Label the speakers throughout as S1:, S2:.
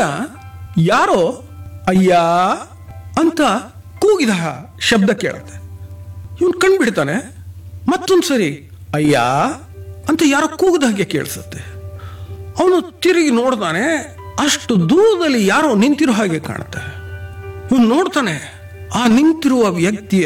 S1: ಯಾರೋ ಅಯ್ಯ ಅಂತ ಕೂಗಿದ ಶಬ್ದ ಕೇಳುತ್ತೆ ಇವನು ಕಂಡ್ಬಿಡ್ತಾನೆ ಮತ್ತೊಂದು ಸರಿ ಅಯ್ಯ ಅಂತ ಯಾರೋ ಕೂಗಿದ ಹಾಗೆ ಕೇಳಿಸುತ್ತೆ ಅವನು ತಿರುಗಿ ನೋಡ್ತಾನೆ ಅಷ್ಟು ದೂರದಲ್ಲಿ ಯಾರೋ ನಿಂತಿರೋ ಹಾಗೆ ಕಾಣುತ್ತೆ ಇವನು ನೋಡ್ತಾನೆ ಆ ನಿಂತಿರುವ ವ್ಯಕ್ತಿಯ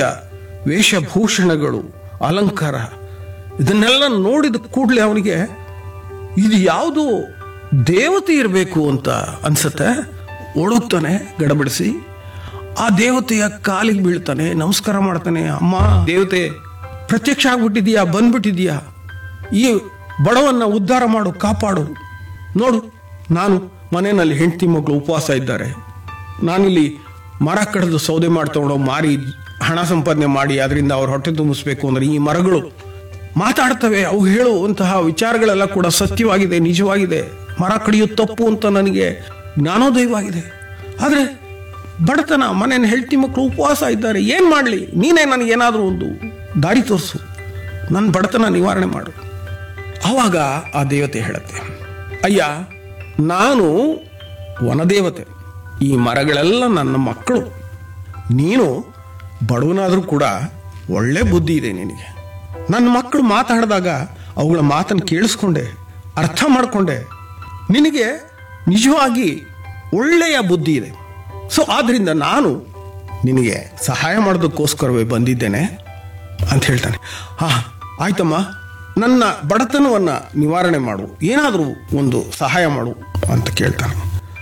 S1: ವೇಷಭೂಷಣಗಳು ಅಲಂಕಾರ ಇದನ್ನೆಲ್ಲ ನೋಡಿದ ಕೂಡಲೇ ಅವನಿಗೆ ಇದು ಯಾವುದು ದೇವತೆ ಇರಬೇಕು ಅಂತ ಅನ್ಸುತ್ತೆ ಓಡೋಗ್ತಾನೆ ಗಡಬಡಿಸಿ ಆ ದೇವತೆಯ ಕಾಲಿಗೆ ಬೀಳ್ತಾನೆ ನಮಸ್ಕಾರ ಮಾಡ್ತಾನೆ ಅಮ್ಮ ದೇವತೆ ಪ್ರತ್ಯಕ್ಷ ಆಗ್ಬಿಟ್ಟಿದೀಯಾ ಬಂದ್ಬಿಟ್ಟಿದೀಯಾ ಈ ಬಡವನ್ನ ಉದ್ಧಾರ ಮಾಡು ಕಾಪಾಡು ನೋಡು ನಾನು ಮನೆಯಲ್ಲಿ ಹೆಂಡತಿ ಮಗಳು ಉಪವಾಸ ಇದ್ದಾರೆ ನಾನಿಲ್ಲಿ ಮರ ಕಡಿದು ಸೌದೆ ಮಾಡಿ ತಗೊಂಡೋಗಿ ಮಾರಿ ಹಣ ಸಂಪಾದನೆ ಮಾಡಿ ಅದರಿಂದ ಅವ್ರ ಹೊಟ್ಟೆ ತುಂಬಿಸ್ಬೇಕು ಅಂದ್ರೆ ಈ ಮರಗಳು ಮಾತಾಡ್ತವೆ ಅವು ಹೇಳುವಂತಹ ವಿಚಾರಗಳೆಲ್ಲ ಕೂಡ ಸತ್ಯವಾಗಿದೆ ನಿಜವಾಗಿದೆ ಮರ ಕಡಿಯೋದು ತಪ್ಪು ಅಂತ ನನಗೆ ಜ್ಞಾನೋದಯವಾಗಿದೆ ಆದರೆ ಬಡತನ ಮನೇನ ಹೆಂಡತಿ ಮಕ್ಕಳು ಉಪವಾಸ ಇದ್ದಾರೆ ಏನು ಮಾಡಲಿ ನೀನೇ ನನಗೇನಾದರೂ ಒಂದು ದಾರಿ ತೋರಿಸು ನನ್ನ ಬಡತನ ನಿವಾರಣೆ ಮಾಡು ಆವಾಗ ಆ ದೇವತೆ ಹೇಳುತ್ತೆ ಅಯ್ಯ ನಾನು ವನದೇವತೆ ಈ ಮರಗಳೆಲ್ಲ ನನ್ನ ಮಕ್ಕಳು ನೀನು ಬಡವನಾದರೂ ಕೂಡ ಒಳ್ಳೆ ಬುದ್ಧಿ ಇದೆ ನಿನಗೆ ನನ್ನ ಮಕ್ಕಳು ಮಾತಾಡಿದಾಗ ಅವುಗಳ ಮಾತನ್ನು ಕೇಳಿಸ್ಕೊಂಡೆ ಅರ್ಥ ಮಾಡಿಕೊಂಡೆ ನಿನಗೆ ನಿಜವಾಗಿ ಒಳ್ಳೆಯ ಬುದ್ಧಿ ಇದೆ ಸೊ ಆದ್ರಿಂದ ನಾನು ನಿನಗೆ ಸಹಾಯ ಮಾಡೋದಕ್ಕೋಸ್ಕರವೇ ಬಂದಿದ್ದೇನೆ ಅಂತ ಹೇಳ್ತಾನೆ ಹಾ ಆಯ್ತಮ್ಮ ನನ್ನ ಬಡತನವನ್ನ ನಿವಾರಣೆ ಮಾಡು ಏನಾದರೂ ಒಂದು ಸಹಾಯ ಮಾಡು ಅಂತ ಕೇಳ್ತಾನೆ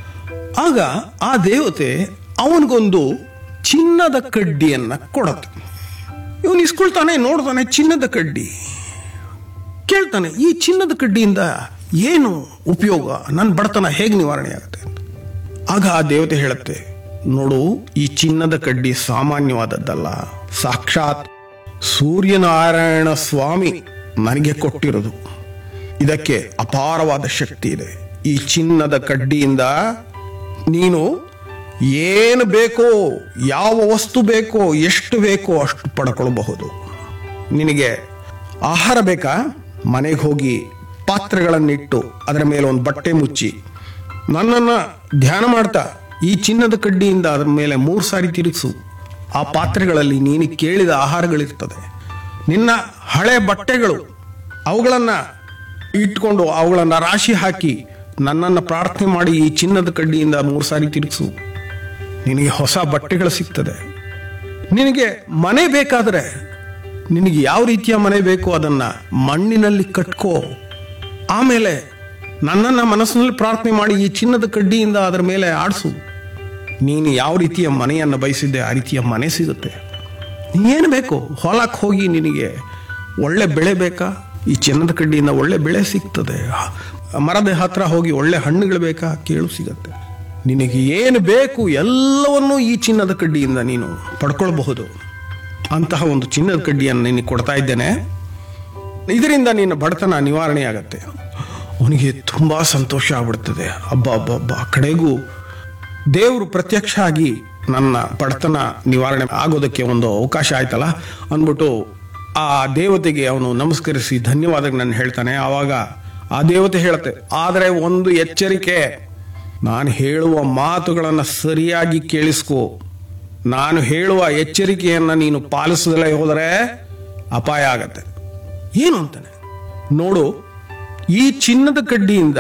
S1: ಆಗ ಆ ದೇವತೆ ಅವನಿಗೊಂದು ಚಿನ್ನದ ಕಡ್ಡಿಯನ್ನ ಕೊಡತ್ತೆ ಇವನು ಇಸ್ಕೊಳ್ತಾನೆ ನೋಡ್ತಾನೆ ಚಿನ್ನದ ಕಡ್ಡಿ ಕೇಳ್ತಾನೆ ಈ ಚಿನ್ನದ ಕಡ್ಡಿಯಿಂದ ಏನು ಉಪಯೋಗ ನನ್ನ ಬಡತನ ಹೇಗೆ ನಿವಾರಣೆ ಆಗುತ್ತೆ ಅಂತ ಆಗ ಆ ದೇವತೆ ಹೇಳುತ್ತೆ ನೋಡು ಈ ಚಿನ್ನದ ಕಡ್ಡಿ ಸಾಮಾನ್ಯವಾದದ್ದಲ್ಲ ಸಾಕ್ಷಾತ್ ಸೂರ್ಯನಾರಾಯಣ ಸ್ವಾಮಿ ನನಗೆ ಕೊಟ್ಟಿರೋದು ಇದಕ್ಕೆ ಅಪಾರವಾದ ಶಕ್ತಿ ಇದೆ ಈ ಚಿನ್ನದ ಕಡ್ಡಿಯಿಂದ ನೀನು ಏನು ಬೇಕೋ ಯಾವ ವಸ್ತು ಬೇಕೋ ಎಷ್ಟು ಬೇಕೋ ಅಷ್ಟು ಪಡ್ಕೊಳ್ಬಹುದು ನಿನಗೆ ಆಹಾರ ಬೇಕಾ ಮನೆಗೆ ಹೋಗಿ ಪಾತ್ರೆಗಳನ್ನಿಟ್ಟು ಅದರ ಮೇಲೆ ಒಂದು ಬಟ್ಟೆ ಮುಚ್ಚಿ ನನ್ನನ್ನು ಧ್ಯಾನ ಮಾಡ್ತಾ ಈ ಚಿನ್ನದ ಕಡ್ಡಿಯಿಂದ ಅದರ ಮೇಲೆ ಮೂರು ಸಾರಿ ತಿರುಗಿಸು ಆ ಪಾತ್ರೆಗಳಲ್ಲಿ ನೀನು ಕೇಳಿದ ಆಹಾರಗಳಿರ್ತದೆ ನಿನ್ನ ಹಳೆ ಬಟ್ಟೆಗಳು ಅವುಗಳನ್ನು ಇಟ್ಕೊಂಡು ಅವುಗಳನ್ನು ರಾಶಿ ಹಾಕಿ ನನ್ನನ್ನು ಪ್ರಾರ್ಥನೆ ಮಾಡಿ ಈ ಚಿನ್ನದ ಕಡ್ಡಿಯಿಂದ ಮೂರು ಸಾರಿ ತಿರುಗಿಸು ನಿನಗೆ ಹೊಸ ಬಟ್ಟೆಗಳು ಸಿಗ್ತದೆ ನಿನಗೆ ಮನೆ ಬೇಕಾದರೆ ನಿನಗೆ ಯಾವ ರೀತಿಯ ಮನೆ ಬೇಕೋ ಅದನ್ನ ಮಣ್ಣಿನಲ್ಲಿ ಕಟ್ಕೋ ಆಮೇಲೆ ನನ್ನನ್ನು ಮನಸ್ಸಿನಲ್ಲಿ ಪ್ರಾರ್ಥನೆ ಮಾಡಿ ಈ ಚಿನ್ನದ ಕಡ್ಡಿಯಿಂದ ಅದರ ಮೇಲೆ ಆಡಿಸು ನೀನು ಯಾವ ರೀತಿಯ ಮನೆಯನ್ನು ಬಯಸಿದ್ದೆ ಆ ರೀತಿಯ ಮನೆ ಸಿಗುತ್ತೆ ಏನು ಬೇಕು ಹೊಲಕ್ಕೆ ಹೋಗಿ ನಿನಗೆ ಒಳ್ಳೆ ಬೆಳೆ ಬೇಕಾ ಈ ಚಿನ್ನದ ಕಡ್ಡಿಯಿಂದ ಒಳ್ಳೆ ಬೆಳೆ ಸಿಗ್ತದೆ ಮರದ ಹತ್ರ ಹೋಗಿ ಒಳ್ಳೆ ಹಣ್ಣುಗಳು ಬೇಕಾ ಕೇಳು ಸಿಗತ್ತೆ ನಿನಗೆ ಏನು ಬೇಕು ಎಲ್ಲವನ್ನೂ ಈ ಚಿನ್ನದ ಕಡ್ಡಿಯಿಂದ ನೀನು ಪಡ್ಕೊಳ್ಬಹುದು ಅಂತಹ ಒಂದು ಚಿನ್ನದ ಕಡ್ಡಿಯನ್ನು ನಿನಗೆ ಕೊಡ್ತಾ ಇದ್ದೇನೆ ಇದರಿಂದ ನಿನ್ನ ಬಡತನ ನಿವಾರಣೆ ಆಗತ್ತೆ ಅವನಿಗೆ ತುಂಬಾ ಸಂತೋಷ ಆಗ್ಬಿಡ್ತದೆ ಹಬ್ಬ ಹಬ್ಬ ಹಬ್ಬ ಕಡೆಗೂ ದೇವರು ಪ್ರತ್ಯಕ್ಷ ಆಗಿ ನನ್ನ ಬಡತನ ನಿವಾರಣೆ ಆಗೋದಕ್ಕೆ ಒಂದು ಅವಕಾಶ ಆಯ್ತಲ್ಲ ಅಂದ್ಬಿಟ್ಟು ಆ ದೇವತೆಗೆ ಅವನು ನಮಸ್ಕರಿಸಿ ಧನ್ಯವಾದಗಳನ್ನು ಹೇಳ್ತಾನೆ ಆವಾಗ ಆ ದೇವತೆ ಹೇಳುತ್ತೆ ಆದರೆ ಒಂದು ಎಚ್ಚರಿಕೆ ನಾನು ಹೇಳುವ ಮಾತುಗಳನ್ನು ಸರಿಯಾಗಿ ಕೇಳಿಸ್ಕೋ ನಾನು ಹೇಳುವ ಎಚ್ಚರಿಕೆಯನ್ನು ನೀನು ಪಾಲಿಸದಲ್ಲೇ ಹೋದರೆ ಅಪಾಯ ಆಗತ್ತೆ ಏನು ಅಂತಾನೆ ನೋಡು ಈ ಚಿನ್ನದ ಕಡ್ಡಿಯಿಂದ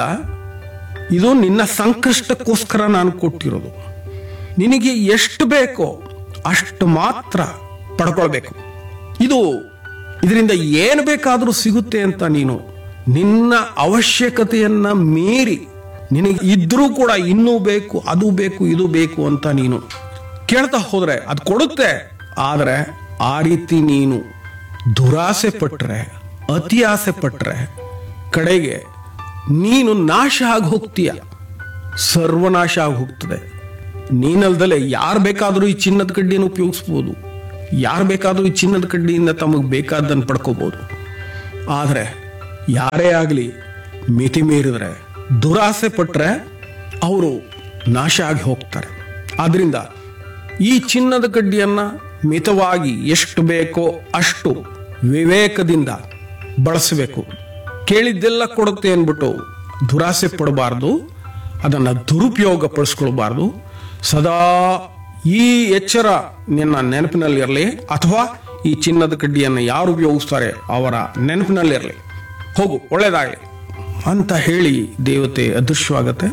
S1: ಇದು ನಿನ್ನ ಸಂಕಷ್ಟಕ್ಕೋಸ್ಕರ ನಾನು ಕೊಟ್ಟಿರೋದು ನಿನಗೆ ಎಷ್ಟು ಬೇಕೋ ಅಷ್ಟು ಮಾತ್ರ ಪಡ್ಕೊಳ್ಬೇಕು ಇದು ಇದರಿಂದ ಏನು ಬೇಕಾದರೂ ಸಿಗುತ್ತೆ ಅಂತ ನೀನು ನಿನ್ನ ಅವಶ್ಯಕತೆಯನ್ನ ಮೀರಿ ನಿನಗೆ ಇದ್ರೂ ಕೂಡ ಇನ್ನೂ ಬೇಕು ಅದು ಬೇಕು ಇದು ಬೇಕು ಅಂತ ನೀನು ಕೇಳ್ತಾ ಹೋದ್ರೆ ಅದು ಕೊಡುತ್ತೆ ಆದರೆ ಆ ರೀತಿ ನೀನು ದುರಾಸೆ ಪಟ್ರೆ ಅತಿ ಆಸೆ ಪಟ್ರೆ ಕಡೆಗೆ ನೀನು ನಾಶ ಆಗಿ ಹೋಗ್ತೀಯ ಸರ್ವನಾಶ ಆಗಿ ಹೋಗ್ತದೆ ನೀನಲ್ದಲೆ ಯಾರು ಬೇಕಾದರೂ ಈ ಚಿನ್ನದ ಕಡ್ಡಿಯನ್ನು ಉಪಯೋಗಿಸ್ಬೋದು ಯಾರು ಬೇಕಾದರೂ ಈ ಚಿನ್ನದ ಕಡ್ಡಿಯಿಂದ ತಮಗೆ ಬೇಕಾದ್ದನ್ನು ಪಡ್ಕೋಬಹುದು ಆದರೆ ಯಾರೇ ಆಗಲಿ ಮಿತಿ ಮೀರಿದ್ರೆ ದುರಾಸೆ ಪಟ್ರೆ ಅವರು ನಾಶ ಆಗಿ ಹೋಗ್ತಾರೆ ಆದ್ರಿಂದ ಈ ಚಿನ್ನದ ಕಡ್ಡಿಯನ್ನ ಮಿತವಾಗಿ ಎಷ್ಟು ಬೇಕೋ ಅಷ್ಟು ವಿವೇಕದಿಂದ ಬಳಸಬೇಕು ಕೇಳಿದ್ದೆಲ್ಲ ಕೊಡುತ್ತೆ ಅಂದ್ಬಿಟ್ಟು ದುರಾಸೆ ಪಡಬಾರ್ದು ಅದನ್ನು ದುರುಪಯೋಗ ಪಡಿಸ್ಕೊಳ್ಬಾರ್ದು ಸದಾ ಈ ಎಚ್ಚರ ನಿನ್ನ ನೆನಪಿನಲ್ಲಿರಲಿ ಅಥವಾ ಈ ಚಿನ್ನದ ಕಡ್ಡಿಯನ್ನು ಯಾರು ಉಪಯೋಗಿಸ್ತಾರೆ ಅವರ ನೆನಪಿನಲ್ಲಿರಲಿ ಹೋಗು ಒಳ್ಳೇದಾಗಲಿ ಅಂತ ಹೇಳಿ ದೇವತೆ ಅದೃಶ್ಯವಾಗತ್ತೆ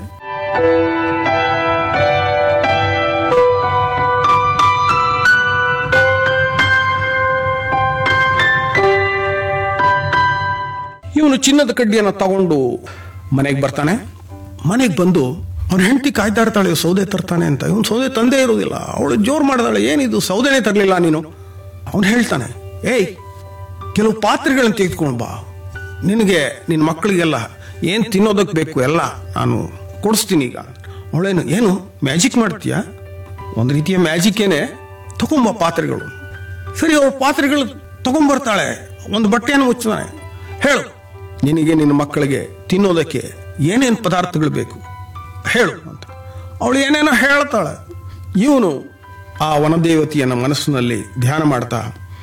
S1: ಇವನು ಚಿನ್ನದ ಕಡ್ಡಿಯನ್ನು ತಗೊಂಡು ಮನೆಗೆ ಬರ್ತಾನೆ ಮನೆಗೆ ಬಂದು ಅವನ ಹೆಂಡತಿ ಕಾಯ್ತಾ ಇರ್ತಾಳೆ ಸೌದೆ ತರ್ತಾನೆ ಅಂತ ಇವನು ಸೌದೆ ತಂದೇ ಇರೋದಿಲ್ಲ ಅವಳು ಜೋರು ಮಾಡಿದಾಳೆ ಏನಿದು ಸೌದೆನೇ ತರಲಿಲ್ಲ ನೀನು ಅವನು ಹೇಳ್ತಾನೆ ಏಯ್ ಕೆಲವು ಪಾತ್ರೆಗಳನ್ನು ತೆಗೆದುಕೊಂಡು ಬಾ ನಿನಗೆ ನಿನ್ನ ಮಕ್ಕಳಿಗೆಲ್ಲ ಏನು ತಿನ್ನೋದಕ್ಕೆ ಬೇಕು ಎಲ್ಲ ನಾನು ಕೊಡಿಸ್ತೀನಿ ಈಗ ಅವಳೇನು ಏನು ಮ್ಯಾಜಿಕ್ ಮಾಡ್ತೀಯಾ ಒಂದು ರೀತಿಯ ಮ್ಯಾಜಿಕ್ಕೇನೆ ತಗೊಂಬ ಪಾತ್ರೆಗಳು ಸರಿ ಅವಳು ಪಾತ್ರೆಗಳು ತಗೊಂಬರ್ತಾಳೆ ಒಂದು ಬಟ್ಟೆಯನ್ನು ಮುಚ್ತಾನೆ ಹೇಳು ನಿನಗೆ ನಿನ್ನ ಮಕ್ಕಳಿಗೆ ತಿನ್ನೋದಕ್ಕೆ ಏನೇನು ಪದಾರ್ಥಗಳು ಬೇಕು ಹೇಳು ಅಂತ ಅವಳು ಏನೇನೋ ಹೇಳ್ತಾಳೆ ಇವನು ಆ ವನದೇವತೆಯನ್ನ ಮನಸ್ಸಿನಲ್ಲಿ ಧ್ಯಾನ ಮಾಡ್ತಾ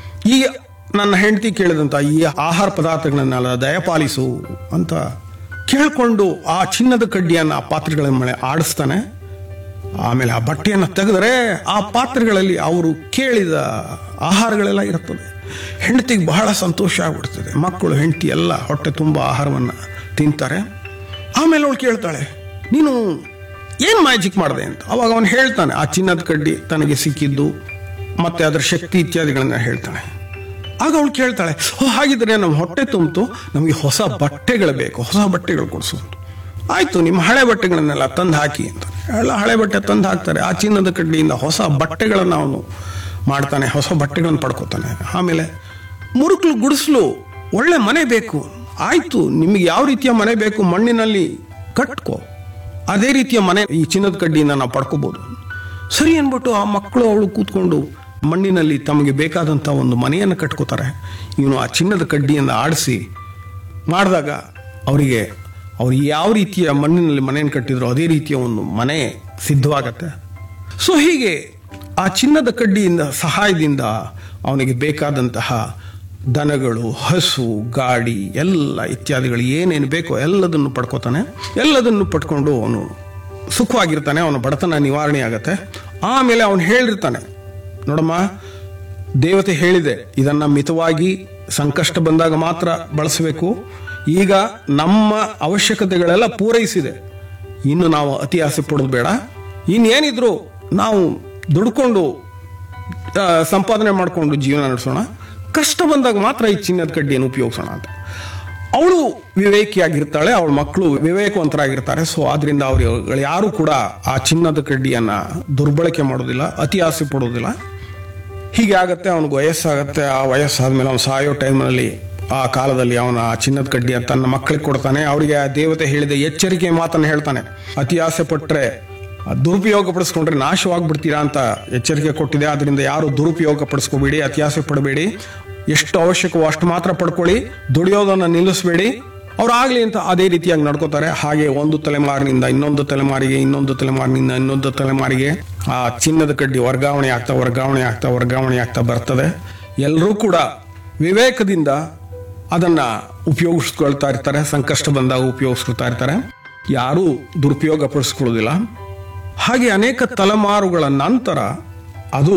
S1: ಈ ನನ್ನ ಹೆಂಡತಿ ಕೇಳಿದಂತ ಈ ಆಹಾರ ಪದಾರ್ಥಗಳನ್ನೆಲ್ಲ ದಯಪಾಲಿಸು ಅಂತ ಕೇಳಿಕೊಂಡು ಆ ಚಿನ್ನದ ಕಡ್ಡಿಯನ್ನ ಆ ಪಾತ್ರೆಗಳ ಮೇಲೆ ಆಡಿಸ್ತಾನೆ ಆಮೇಲೆ ಆ ಬಟ್ಟೆಯನ್ನು ತೆಗೆದರೆ ಆ ಪಾತ್ರೆಗಳಲ್ಲಿ ಅವರು ಕೇಳಿದ ಆಹಾರಗಳೆಲ್ಲ ಇರುತ್ತದೆ ಹೆಂಡತಿಗೆ ಬಹಳ ಸಂತೋಷ ಆಗ್ಬಿಡ್ತದೆ ಮಕ್ಕಳು ಹೆಂಡತಿ ಎಲ್ಲ ಹೊಟ್ಟೆ ತುಂಬ ಆಹಾರವನ್ನು ತಿಂತಾರೆ ಆಮೇಲೆ ಅವಳು ಕೇಳ್ತಾಳೆ ನೀನು ಏನು ಮ್ಯಾಜಿಕ್ ಮಾಡಿದೆ ಅಂತ ಅವಾಗ ಅವನು ಹೇಳ್ತಾನೆ ಆ ಚಿನ್ನದ ಕಡ್ಡಿ ತನಗೆ ಸಿಕ್ಕಿದ್ದು ಮತ್ತೆ ಅದರ ಶಕ್ತಿ ಇತ್ಯಾದಿಗಳನ್ನ ಹೇಳ್ತಾನೆ ಆಗ ಅವಳು ಕೇಳ್ತಾಳೆ ಓ ಹಾಗಿದ್ರೆ ನಮ್ಮ ಹೊಟ್ಟೆ ತುಂಬಿತು ನಮಗೆ ಹೊಸ ಬಟ್ಟೆಗಳು ಬೇಕು ಹೊಸ ಬಟ್ಟೆಗಳು ಕೊಡಿಸು ಅಂತ ಆಯ್ತು ನಿಮ್ಮ ಹಳೆ ಬಟ್ಟೆಗಳನ್ನೆಲ್ಲ ತಂದು ಹಾಕಿ ಅಂತ ಎಲ್ಲ ಹಳೆ ಬಟ್ಟೆ ತಂದು ಹಾಕ್ತಾರೆ ಆ ಚಿನ್ನದ ಕಡ್ಡಿಯಿಂದ ಹೊಸ ಬಟ್ಟೆಗಳನ್ನು ಅವನು ಮಾಡ್ತಾನೆ ಹೊಸ ಬಟ್ಟೆಗಳನ್ನು ಪಡ್ಕೋತಾನೆ ಆಮೇಲೆ ಮುರುಕ್ಲು ಗುಡಿಸ್ಲು ಒಳ್ಳೆ ಮನೆ ಬೇಕು ಆಯ್ತು ನಿಮಗೆ ಯಾವ ರೀತಿಯ ಮನೆ ಬೇಕು ಮಣ್ಣಿನಲ್ಲಿ ಕಟ್ಕೋ ಅದೇ ರೀತಿಯ ಮನೆ ಈ ಚಿನ್ನದ ಕಡ್ಡಿಯಿಂದ ನಾವು ಪಡ್ಕೋಬಹುದು ಸರಿ ಅನ್ಬಿಟ್ಟು ಆ ಮಕ್ಕಳು ಅವಳು ಕೂತ್ಕೊಂಡು ಮಣ್ಣಿನಲ್ಲಿ ತಮಗೆ ಬೇಕಾದಂಥ ಒಂದು ಮನೆಯನ್ನು ಕಟ್ಕೋತಾರೆ ಇವನು ಆ ಚಿನ್ನದ ಕಡ್ಡಿಯಿಂದ ಆಡಿಸಿ ಮಾಡಿದಾಗ ಅವರಿಗೆ ಅವ್ರು ಯಾವ ರೀತಿಯ ಮಣ್ಣಿನಲ್ಲಿ ಮನೆಯನ್ನು ಕಟ್ಟಿದ್ರು ಅದೇ ರೀತಿಯ ಒಂದು ಮನೆ ಸಿದ್ಧವಾಗತ್ತೆ ಸೊ ಹೀಗೆ ಆ ಚಿನ್ನದ ಕಡ್ಡಿಯಿಂದ ಸಹಾಯದಿಂದ ಅವನಿಗೆ ಬೇಕಾದಂತಹ ದನಗಳು ಹಸು ಗಾಡಿ ಎಲ್ಲ ಇತ್ಯಾದಿಗಳು ಏನೇನು ಬೇಕೋ ಎಲ್ಲದನ್ನು ಪಡ್ಕೋತಾನೆ ಎಲ್ಲದನ್ನು ಪಡ್ಕೊಂಡು ಅವನು ಸುಖವಾಗಿರ್ತಾನೆ ಅವನ ಬಡತನ ನಿವಾರಣೆ ಆಗತ್ತೆ ಆಮೇಲೆ ಅವನು ಹೇಳಿರ್ತಾನೆ ನೋಡಮ್ಮ ದೇವತೆ ಹೇಳಿದೆ ಇದನ್ನ ಮಿತವಾಗಿ ಸಂಕಷ್ಟ ಬಂದಾಗ ಮಾತ್ರ ಬಳಸಬೇಕು ಈಗ ನಮ್ಮ ಅವಶ್ಯಕತೆಗಳೆಲ್ಲ ಪೂರೈಸಿದೆ ಇನ್ನು ನಾವು ಅತಿ ಆಸೆ ಪಡೋದು ಬೇಡ ಇನ್ನೇನಿದ್ರು ನಾವು ದುಡ್ಕೊಂಡು ಆ, ಸಂಪಾದನೆ ಮಾಡಿಕೊಂಡು ಜೀವನ ನಡೆಸೋಣ ಕಷ್ಟ ಬಂದಾಗ ಮಾತ್ರ ಈ ಚಿನ್ನದ ಕಡ್ಡಿಯನ್ನು ಉಪಯೋಗಿಸೋಣ ಅಂತ ಅವಳು ವಿವೇಕಿಯಾಗಿರ್ತಾಳೆ ಅವಳ ಮಕ್ಕಳು ವಿವೇಕವಂತರಾಗಿರ್ತಾರೆ ಸೊ ಆದ್ರಿಂದ ಅವರು ಯಾರು ಕೂಡ ಆ ಚಿನ್ನದ ಕಡ್ಡಿಯನ್ನ ದುರ್ಬಳಕೆ ಮಾಡೋದಿಲ್ಲ ಅತಿ ಆಸೆ ಪಡೋದಿಲ್ಲ ಹೀಗೆ ಆಗತ್ತೆ ಅವನಿಗೆ ವಯಸ್ಸಾಗತ್ತೆ ಆ ವಯಸ್ಸಾದ್ಮೇಲೆ ಅವನು ಸಾಯೋ ಟೈಮ್ನಲ್ಲಿ ಆ ಕಾಲದಲ್ಲಿ ಅವನ ಆ ಚಿನ್ನದ ಕಡ್ಡಿಯ ತನ್ನ ಮಕ್ಕಳಿಗೆ ಕೊಡ್ತಾನೆ ಅವರಿಗೆ ಆ ದೇವತೆ ಹೇಳಿದ ಎಚ್ಚರಿಕೆ ಮಾತನ್ನು ಹೇಳ್ತಾನೆ ಅತಿ ಆಸೆ ಪಟ್ಟರೆ ದುರುಪಯೋಗ ಪಡಿಸ್ಕೊಂಡ್ರೆ ನಾಶವಾಗ್ಬಿಡ್ತೀರಾ ಅಂತ ಎಚ್ಚರಿಕೆ ಕೊಟ್ಟಿದೆ ಅದರಿಂದ ಯಾರು ದುರುಪಯೋಗ ಪಡಿಸ್ಕೋಬೇಡಿ ಅತಿ ಆಸೆ ಪಡಬೇಡಿ ಎಷ್ಟು ಅವಶ್ಯಕವೋ ಅಷ್ಟು ಮಾತ್ರ ಪಡ್ಕೊಳ್ಳಿ ದುಡಿಯೋದನ್ನ ನಿಲ್ಲಿಸಬೇಡಿ ಅವ್ರು ಆಗ್ಲಿ ಅಂತ ಅದೇ ರೀತಿಯಾಗಿ ನಡ್ಕೋತಾರೆ ಹಾಗೆ ಒಂದು ತಲೆಮಾರಿನಿಂದ ಇನ್ನೊಂದು ತಲೆಮಾರಿಗೆ ಇನ್ನೊಂದು ತಲೆಮಾರಿನಿಂದ ಇನ್ನೊಂದು ತಲೆಮಾರಿಗೆ ಆ ಚಿನ್ನದ ಕಡ್ಡಿ ವರ್ಗಾವಣೆ ಆಗ್ತಾ ವರ್ಗಾವಣೆ ಆಗ್ತಾ ವರ್ಗಾವಣೆ ಆಗ್ತಾ ಬರ್ತದೆ ಎಲ್ಲರೂ ಕೂಡ ವಿವೇಕದಿಂದ ಅದನ್ನ ಉಪಯೋಗಿಸ್ಕೊಳ್ತಾ ಇರ್ತಾರೆ ಸಂಕಷ್ಟ ಬಂದಾಗ ಉಪಯೋಗಿಸ್ಕೊಳ್ತಾ ಇರ್ತಾರೆ ಯಾರೂ ದುರುಪಯೋಗ ಪಡಿಸ್ಕೊಳ್ಳೋದಿಲ್ಲ ಹಾಗೆ ಅನೇಕ ತಲೆಮಾರುಗಳ ನಂತರ ಅದು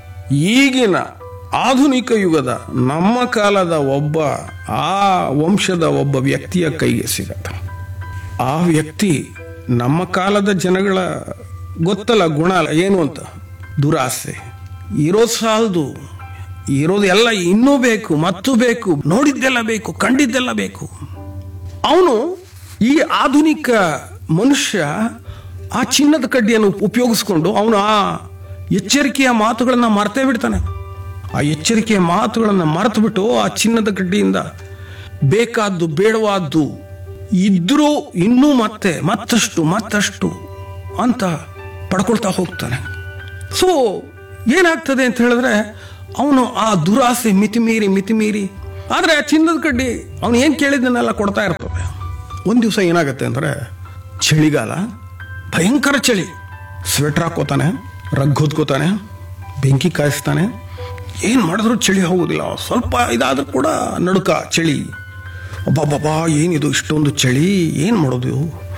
S1: ಈಗಿನ ಆಧುನಿಕ ಯುಗದ ನಮ್ಮ ಕಾಲದ ಒಬ್ಬ ಆ ವಂಶದ ಒಬ್ಬ ವ್ಯಕ್ತಿಯ ಕೈಗೆ ಸಿಗತ್ತೆ ಆ ವ್ಯಕ್ತಿ ನಮ್ಮ ಕಾಲದ ಜನಗಳ ಗೊತ್ತಲ್ಲ ಗುಣ ಏನು ಅಂತ ದುರಾಸೆ ಇರೋದು ಸಾಲದು ಇರೋದು ಎಲ್ಲ ಇನ್ನೂ ಬೇಕು ಮತ್ತು ಬೇಕು ನೋಡಿದ್ದೆಲ್ಲ ಬೇಕು ಕಂಡಿದ್ದೆಲ್ಲ ಬೇಕು ಅವನು ಈ ಆಧುನಿಕ ಮನುಷ್ಯ ಆ ಚಿನ್ನದ ಕಡ್ಡಿಯನ್ನು ಉಪಯೋಗಿಸ್ಕೊಂಡು ಅವನು ಆ ಎಚ್ಚರಿಕೆಯ ಮಾತುಗಳನ್ನ ಮರ್ತೇ ಬಿಡ್ತಾನೆ ಆ ಎಚ್ಚರಿಕೆಯ ಮಾತುಗಳನ್ನ ಮರೆತು ಬಿಟ್ಟು ಆ ಚಿನ್ನದ ಕಡ್ಡಿಯಿಂದ ಬೇಕಾದ್ದು ಬೇಡವಾದ್ದು ಇದ್ರೂ ಇನ್ನೂ ಮತ್ತೆ ಮತ್ತಷ್ಟು ಮತ್ತಷ್ಟು ಅಂತ ಪಡ್ಕೊಳ್ತಾ ಹೋಗ್ತಾನೆ ಸೊ ಏನಾಗ್ತದೆ ಅಂತ ಹೇಳಿದ್ರೆ ಅವನು ಆ ದುರಾಸೆ ಮಿತಿಮೀರಿ ಮಿತಿಮೀರಿ ಆದರೆ ಆ ಚಿನ್ನದ ಕಡ್ಡಿ ಅವನು ಏನು ಕೇಳಿದ್ದನ್ನೆಲ್ಲ ಕೊಡ್ತಾ ಇರ್ತದೆ ಒಂದು ದಿವಸ ಏನಾಗುತ್ತೆ ಅಂದರೆ ಚಳಿಗಾಲ ಭಯಂಕರ ಚಳಿ ಸ್ವೆಟರ್ ಹಾಕೋತಾನೆ ರಗ್ ಹೊದ್ಕೋತಾನೆ ಬೆಂಕಿ ಕಾಯಿಸ್ತಾನೆ ಏನು ಮಾಡಿದ್ರು ಚಳಿ ಹೋಗೋದಿಲ್ಲ ಸ್ವಲ್ಪ ಇದಾದ್ರೂ ಕೂಡ ನಡುಕ ಚಳಿ ಅಬ್ಬಬ್ಬಬ್ಬಾ ಏನಿದು ಇಷ್ಟೊಂದು ಚಳಿ ಏನು ಮಾಡೋದು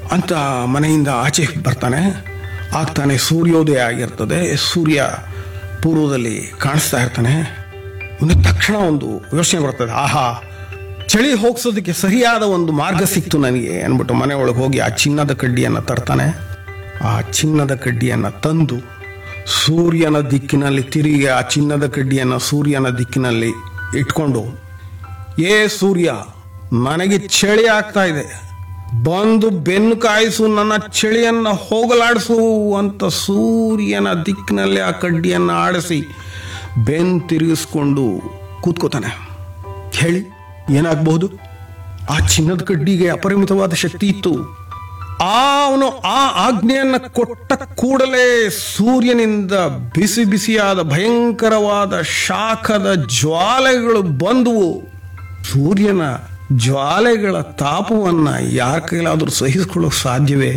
S1: ಅಂತ ಮನೆಯಿಂದ ಆಚೆ ಬರ್ತಾನೆ ಆಗ್ತಾನೆ ಸೂರ್ಯೋದಯ ಆಗಿರ್ತದೆ ಸೂರ್ಯ ಪೂರ್ವದಲ್ಲಿ ಕಾಣಿಸ್ತಾ ಇರ್ತಾನೆ ಇವನಿಗೆ ತಕ್ಷಣ ಒಂದು ಯೋಚನೆ ಬರ್ತದೆ ಆಹಾ ಚಳಿ ಹೋಗ್ಸೋದಕ್ಕೆ ಸರಿಯಾದ ಒಂದು ಮಾರ್ಗ ಸಿಕ್ತು ನನಗೆ ಅಂದ್ಬಿಟ್ಟು ಮನೆ ಒಳಗೆ ಹೋಗಿ ಆ ಚಿನ್ನದ ಕಡ್ಡಿಯನ್ನು ತರ್ತಾನೆ ಆ ಚಿನ್ನದ ಕಡ್ಡಿಯನ್ನು ತಂದು ಸೂರ್ಯನ ದಿಕ್ಕಿನಲ್ಲಿ ತಿರುಗಿ ಆ ಚಿನ್ನದ ಕಡ್ಡಿಯನ್ನು ಸೂರ್ಯನ ದಿಕ್ಕಿನಲ್ಲಿ ಇಟ್ಕೊಂಡು ಏ ಸೂರ್ಯ ನನಗೆ ಚಳಿ ಆಗ್ತಾ ಇದೆ ಬಂದು ಬೆನ್ನು ಕಾಯಿಸು ನನ್ನ ಚಳಿಯನ್ನ ಹೋಗಲಾಡಿಸು ಅಂತ ಸೂರ್ಯನ ದಿಕ್ಕಿನಲ್ಲಿ ಆ ಕಡ್ಡಿಯನ್ನು ಆಡಿಸಿ ಬೆನ್ನು ತಿರುಗಿಸ್ಕೊಂಡು ಕೂತ್ಕೋತಾನೆ ಹೇಳಿ ಏನಾಗಬಹುದು ಆ ಚಿನ್ನದ ಕಡ್ಡಿಗೆ ಅಪರಿಮಿತವಾದ ಶಕ್ತಿ ಇತ್ತು ಆ ಅವನು ಆ ಆಜ್ಞೆಯನ್ನ ಕೊಟ್ಟ ಕೂಡಲೇ ಸೂರ್ಯನಿಂದ ಬಿಸಿ ಬಿಸಿಯಾದ ಭಯಂಕರವಾದ ಶಾಖದ ಜ್ವಾಲೆಗಳು ಬಂದುವು ಸೂರ್ಯನ ಜ್ವಾಲೆಗಳ ತಾಪವನ್ನ ಯಾರ ಕೈಲಾದರೂ ಸಹಿಸಿಕೊಳ್ಳೋಕೆ ಸಾಧ್ಯವೇ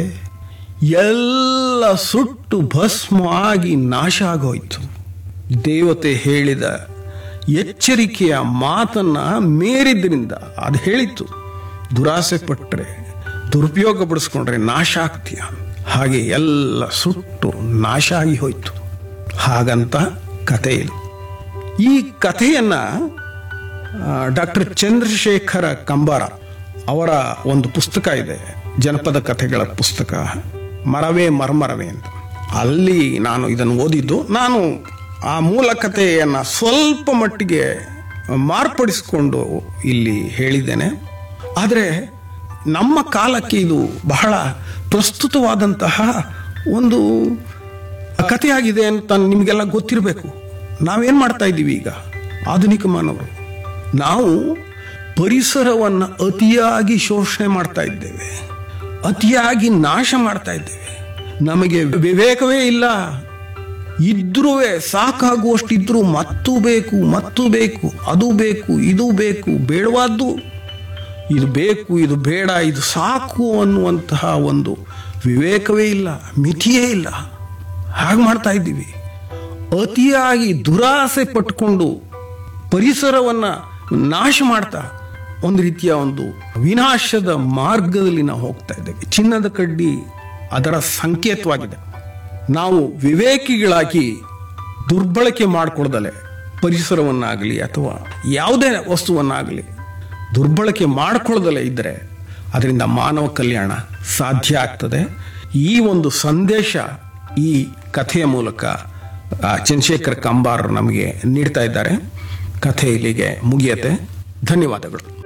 S1: ಎಲ್ಲ ಸುಟ್ಟು ಭಸ್ಮ ಆಗಿ ನಾಶ ಆಗೋಯ್ತು ದೇವತೆ ಹೇಳಿದ ಎಚ್ಚರಿಕೆಯ ಮಾತನ್ನ ಮೀರಿದ್ರಿಂದ ಅದು ಹೇಳಿತ್ತು ದುರಾಸೆ ಪಟ್ಟರೆ ದುರುಪಯೋಗ ಪಡಿಸ್ಕೊಂಡ್ರೆ ನಾಶ ಆಗ್ತೀಯ ಹಾಗೆ ಎಲ್ಲ ಸುಟ್ಟು ನಾಶ ಆಗಿ ಹೋಯ್ತು ಹಾಗಂತ ಕಥೆ ಇದು ಈ ಕಥೆಯನ್ನ ಡಾಕ್ಟರ್ ಚಂದ್ರಶೇಖರ ಕಂಬಾರ ಅವರ ಒಂದು ಪುಸ್ತಕ ಇದೆ ಜನಪದ ಕಥೆಗಳ ಪುಸ್ತಕ ಮರವೇ ಮರ್ಮರವೇ ಅಂತ ಅಲ್ಲಿ ನಾನು ಇದನ್ನು ಓದಿದ್ದು ನಾನು ಆ ಮೂಲ ಕಥೆಯನ್ನ ಸ್ವಲ್ಪ ಮಟ್ಟಿಗೆ ಮಾರ್ಪಡಿಸಿಕೊಂಡು ಇಲ್ಲಿ ಹೇಳಿದ್ದೇನೆ ಆದರೆ ನಮ್ಮ ಕಾಲಕ್ಕೆ ಇದು ಬಹಳ ಪ್ರಸ್ತುತವಾದಂತಹ ಒಂದು ಕಥೆಯಾಗಿದೆ ಅಂತ ನಿಮಗೆಲ್ಲ ಗೊತ್ತಿರಬೇಕು ನಾವೇನು ಮಾಡ್ತಾ ಇದ್ದೀವಿ ಈಗ ಆಧುನಿಕ ಮಾನವರು ನಾವು ಪರಿಸರವನ್ನು ಅತಿಯಾಗಿ ಶೋಷಣೆ ಮಾಡ್ತಾ ಇದ್ದೇವೆ ಅತಿಯಾಗಿ ನಾಶ ಮಾಡ್ತಾ ಇದ್ದೇವೆ ನಮಗೆ ವಿವೇಕವೇ ಇಲ್ಲ ಇದ್ರೂ ಸಾಕಾಗುವಷ್ಟಿದ್ರೂ ಮತ್ತೂ ಬೇಕು ಮತ್ತೂ ಬೇಕು ಅದು ಬೇಕು ಇದು ಬೇಕು ಬೇಡವಾದ್ದು ಇದು ಬೇಕು ಇದು ಬೇಡ ಇದು ಸಾಕು ಅನ್ನುವಂತಹ ಒಂದು ವಿವೇಕವೇ ಇಲ್ಲ ಮಿತಿಯೇ ಇಲ್ಲ ಹಾಗೆ ಮಾಡ್ತಾ ಇದ್ದೀವಿ ಅತಿಯಾಗಿ ದುರಾಸೆ ಪಟ್ಕೊಂಡು ಪರಿಸರವನ್ನ ನಾಶ ಮಾಡ್ತಾ ಒಂದು ರೀತಿಯ ಒಂದು ವಿನಾಶದ ಮಾರ್ಗದಲ್ಲಿ ನಾವು ಹೋಗ್ತಾ ಇದ್ದೇವೆ ಚಿನ್ನದ ಕಡ್ಡಿ ಅದರ ಸಂಕೇತವಾಗಿದೆ ನಾವು ವಿವೇಕಿಗಳಾಗಿ ದುರ್ಬಳಕೆ ಮಾಡಿಕೊಡ್ದಲೆ ಪರಿಸರವನ್ನಾಗಲಿ ಅಥವಾ ಯಾವುದೇ ವಸ್ತುವನ್ನಾಗಲಿ ದುರ್ಬಳಕೆ ಮಾಡಿಕೊಳ್ಳದಲೇ ಇದ್ದರೆ ಅದರಿಂದ ಮಾನವ ಕಲ್ಯಾಣ ಸಾಧ್ಯ ಆಗ್ತದೆ ಈ ಒಂದು ಸಂದೇಶ ಈ ಕಥೆಯ ಮೂಲಕ ಆ, ಚಂದ್ರಶೇಖರ್ ಕಂಬಾರ್ ನಮಗೆ ನೀಡ್ತಾ ಇದ್ದಾರೆ ಕಥೆ ಇಲ್ಲಿಗೆ ಮುಗಿಯತ್ತೆ ಧನ್ಯವಾದಗಳು